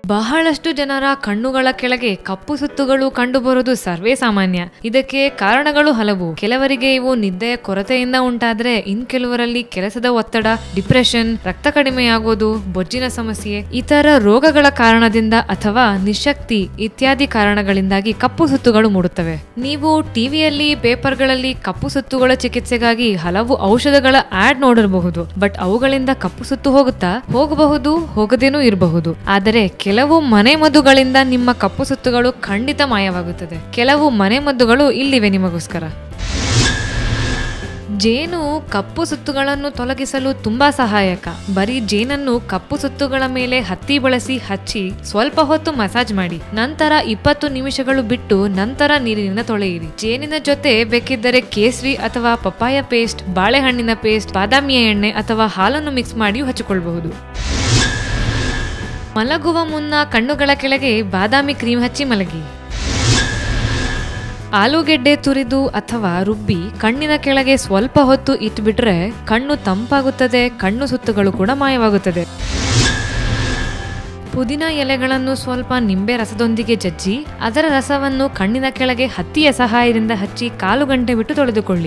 ಬಹಳಷ್ಟು ಜನರ ಕಣ್ಣುಗಳ ಕೆಳಗೆ ಕಪ್ಪು ಸುತ್ತುಗಳು ಕಂಡುಬರುವುದು ಸರ್ವೇ ಸಾಮಾನ್ಯ ಇದಕ್ಕೆ ಕಾರಣಗಳು ಹಲವು ಕೆಲವರಿಗೆ ಇವು ನಿದ್ದೆಯ ಕೊರತೆಯಿಂದ ಉಂಟಾದ್ರೆ ಇನ್ ಕೆಲವರಲ್ಲಿ ಕೆಲಸದ ಒತ್ತಡ ಡಿಪ್ರೆಷನ್ ರಕ್ತ ಕಡಿಮೆಯಾಗೋದು ಬೊಜ್ಜಿನ ಸಮಸ್ಯೆ ಇತರ ರೋಗಗಳ ಕಾರಣದಿಂದ ಅಥವಾ ನಿಶಕ್ತಿ ಇತ್ಯಾದಿ ಕಾರಣಗಳಿಂದಾಗಿ ಕಪ್ಪು ಸುತ್ತುಗಳು ಮೂಡುತ್ತವೆ ನೀವು ಟಿವಿಯಲ್ಲಿ ಪೇಪರ್ಗಳಲ್ಲಿ ಕಪ್ಪು ಸುತ್ತುಗಳ ಚಿಕಿತ್ಸೆಗಾಗಿ ಹಲವು ಔಷಧಗಳ ಆಡ್ ನೋಡಿರಬಹುದು ಬಟ್ ಅವುಗಳಿಂದ ಕಪ್ಪು ಸುತ್ತು ಹೋಗುತ್ತಾ ಹೋಗಬಹುದು ಹೋಗದೇನೂ ಇರಬಹುದು ಆದರೆ ಕೆಲವು ಮನೆಮದ್ದುಗಳಿಂದ ನಿಮ್ಮ ಕಪ್ಪು ಸುತ್ತುಗಳು ಖಂಡಿತ ಮಾಯವಾಗುತ್ತದೆ ಕೆಲವು ಮನೆಮದ್ದುಗಳು ಇಲ್ಲಿವೆ ನಿಮಗೋಸ್ಕರ ಜೇನು ಕಪ್ಪು ಸುತ್ತುಗಳನ್ನು ತೊಲಗಿಸಲು ತುಂಬಾ ಸಹಾಯಕ ಬರೀ ಜೇನನ್ನು ಕಪ್ಪು ಸುತ್ತುಗಳ ಮೇಲೆ ಹತ್ತಿ ಬಳಸಿ ಹಚ್ಚಿ ಸ್ವಲ್ಪ ಹೊತ್ತು ಮಸಾಜ್ ಮಾಡಿ ನಂತರ ಇಪ್ಪತ್ತು ನಿಮಿಷಗಳು ಬಿಟ್ಟು ನಂತರ ನೀರಿನಿಂದ ತೊಳೆಯಿರಿ ಜೇನಿನ ಜೊತೆ ಬೇಕಿದ್ದರೆ ಕೇಸರಿ ಅಥವಾ ಪಪ್ಪಾಯ ಪೇಸ್ಟ್ ಬಾಳೆಹಣ್ಣಿನ ಪೇಸ್ಟ್ ಬಾದಾಮಿಯ ಎಣ್ಣೆ ಅಥವಾ ಹಾಲನ್ನು ಮಿಕ್ಸ್ ಮಾಡಿಯೂ ಹಚ್ಚಿಕೊಳ್ಳಬಹುದು ಮಲಗುವ ಮುನ್ನ ಕಣ್ಣುಗಳ ಕೆಳಗೆ ಬಾದಾಮಿ ಕ್ರೀಮ್ ಹಚ್ಚಿ ಮಲಗಿ ಆಲೂಗೆಡ್ಡೆ ತುರಿದು ಅಥವಾ ರುಬ್ಬಿ ಕಣ್ಣಿನ ಕೆಳಗೆ ಸ್ವಲ್ಪ ಹೊತ್ತು ಇಟ್ಬಿಟ್ರೆ ಕಣ್ಣು ತಂಪಾಗುತ್ತದೆ ಕಣ್ಣು ಸುತ್ತುಗಳು ಕೂಡ ಮಾಯವಾಗುತ್ತದೆ ಪುದೀನ ಎಲೆಗಳನ್ನು ಸ್ವಲ್ಪ ನಿಂಬೆ ರಸದೊಂದಿಗೆ ಜಜ್ಜಿ ಅದರ ರಸವನ್ನು ಕಣ್ಣಿನ ಕೆಳಗೆ ಹತ್ತಿಯ ಸಹಾಯದಿಂದ ಹಚ್ಚಿ ಕಾಲು ಗಂಟೆ ಬಿಟ್ಟು ತೊಳೆದುಕೊಳ್ಳಿ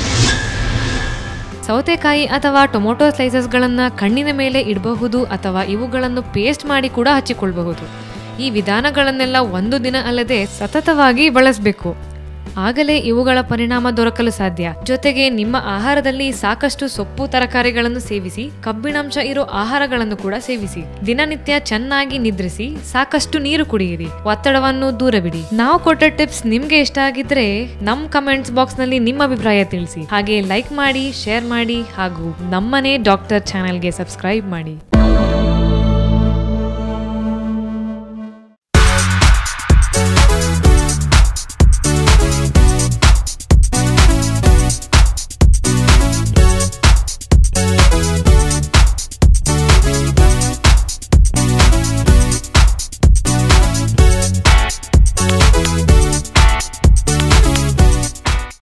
ಸೌತೆಕಾಯಿ ಅಥವಾ ಟೊಮೊಟೊ ಸ್ಲೈಸಸ್ಗಳನ್ನು ಕಣ್ಣಿನ ಮೇಲೆ ಇಡಬಹುದು ಅಥವಾ ಇವುಗಳನ್ನು ಪೇಸ್ಟ್ ಮಾಡಿ ಕೂಡ ಹಚ್ಚಿಕೊಳ್ಳಬಹುದು ಈ ವಿಧಾನಗಳನ್ನೆಲ್ಲ ಒಂದು ದಿನ ಅಲ್ಲದೆ ಸತತವಾಗಿ ಬಳಸಬೇಕು ಆಗಲೇ ಇವುಗಳ ಪರಿಣಾಮ ದೊರಕಲು ಸಾಧ್ಯ ಜೊತೆಗೆ ನಿಮ್ಮ ಆಹಾರದಲ್ಲಿ ಸಾಕಷ್ಟು ಸೊಪ್ಪು ತರಕಾರಿಗಳನ್ನು ಸೇವಿಸಿ ಕಬ್ಬಿಣಾಂಶ ಇರೋ ಆಹಾರಗಳನ್ನು ಕೂಡ ಸೇವಿಸಿ ದಿನನಿತ್ಯ ಚೆನ್ನಾಗಿ ನಿದ್ರಿಸಿ ಸಾಕಷ್ಟು ನೀರು ಕುಡಿಯಿರಿ ಒತ್ತಡವನ್ನು ದೂರವಿಡಿ ನಾವು ಕೊಟ್ಟ ಟಿಪ್ಸ್ ನಿಮ್ಗೆ ಇಷ್ಟ ಆಗಿದ್ರೆ ನಮ್ ಕಮೆಂಟ್ಸ್ ಬಾಕ್ಸ್ ನಲ್ಲಿ ನಿಮ್ಮ ಅಭಿಪ್ರಾಯ ತಿಳಿಸಿ ಹಾಗೆ ಲೈಕ್ ಮಾಡಿ ಶೇರ್ ಮಾಡಿ ಹಾಗೂ ನಮ್ಮನೆ ಡಾಕ್ಟರ್ ಚಾನೆಲ್ಗೆ ಸಬ್ಸ್ಕ್ರೈಬ್ ಮಾಡಿ